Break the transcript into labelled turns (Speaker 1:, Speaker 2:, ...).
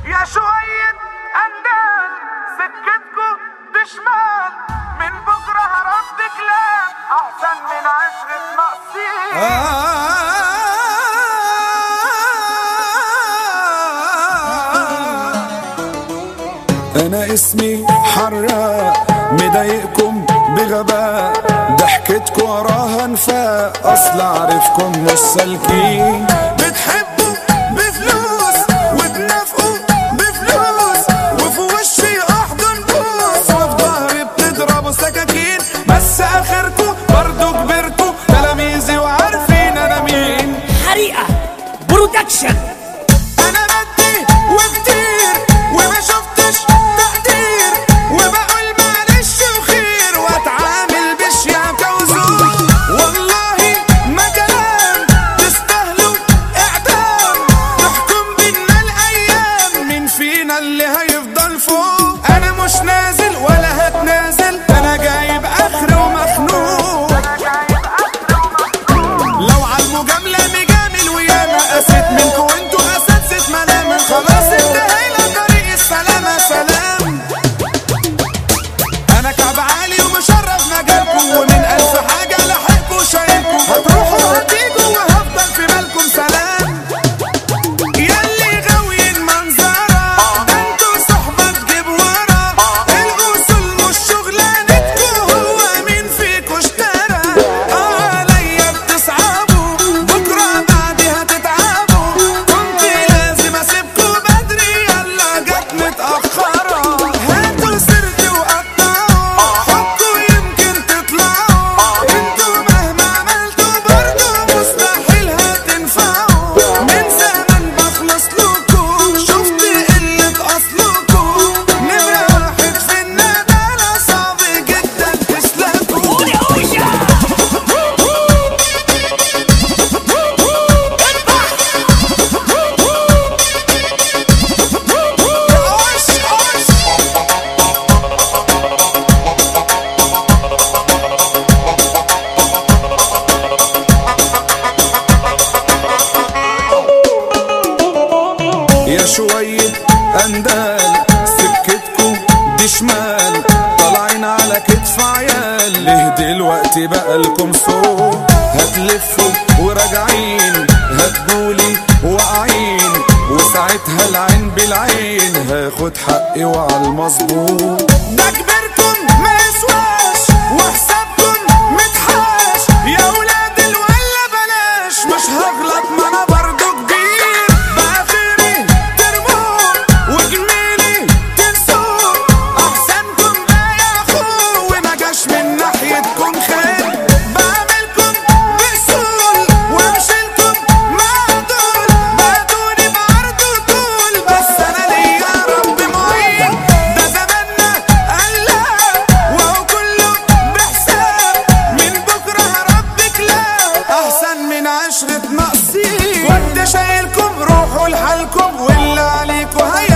Speaker 1: يا شوية أندال سكتكو بشمال من بكرة هرد كلام أحسن من عشرة ناقصين
Speaker 2: انا اسمي حراق مضايقكم بغباء ضحكتكم وراها نفاق اصل اعرفكم مش سالكين بتحبوا بفلوس وتنافقوا بفلوس وفي وشي احضن بوس وفي ظهري بتضربوا سكاكين بس اخركم برضو كبرتوا تلاميذي وعارفين انا مين
Speaker 3: حريقة برودكشن
Speaker 2: انا بدي وكتير وما شفتش تقدير وبقول معلش وخير واتعامل بشياكة وزور والله ما كلام تستاهلوا اعدام تحكم بينا الايام مين فينا اللي هيفضل فوق انا مش نازل ولا هتنازل انا جايب اخر ومخنوق لو على المجاملة مجامل ويانا قست منكم وانتوا اساتذة ملامة خلاص انتهينا طريق السلامة سلام انا كعب عالي ومشرف مجالكم ومن الف حاجة لحقكم شايلكم هتروحوا هتيجوا وهفضل في بالكم سلام ياللي غاويين منظرة ده انتوا صحبة تجيب ورا الأصول مش شغلانتكوا هو مين فيكوا اشترى اه عليا بتصعبوا بكرة بعدي هتتعبوا كنت لازم اسيبكوا بدري يلا جت متأخرة هاتوا سيرتي وقطعوا حطوا يمكن تطلعوا انتوا مهما عملتوا برضه مستحيل هتنفعوا من زمان بخلص لكم شفت قلة اصلكم نمرة واحد في الندالة صعب جدا تسلكوا
Speaker 3: قولي اوشا
Speaker 2: عش عش يا شوية أندال سكتكم دي شمال طالعين على كتف عيال ليه دلوقتي بقى لكم صوت هتلفوا وراجعين هتقولي واقعين وساعتها العين بالعين هاخد حقي وعلى المظبوط ده كبركم ما يسواش وحسابكم متحاش يا ولاد الولا بلاش مش هغلط ما انا برضو كبير باخري ترمون وجميلي تنسون احسنكم ما ياخون وما جاش من ناحيتكم خير بعملكم بأصول وامشيلكم مع دول بعدوني بعرض طول بس انا ليا رب معين ده زماننا قلاب وهو كله بحساب من بكره هربك لا احسن من عشرة ناقصين كنت شايلكم روحوا لحالكم واللي عليكم هي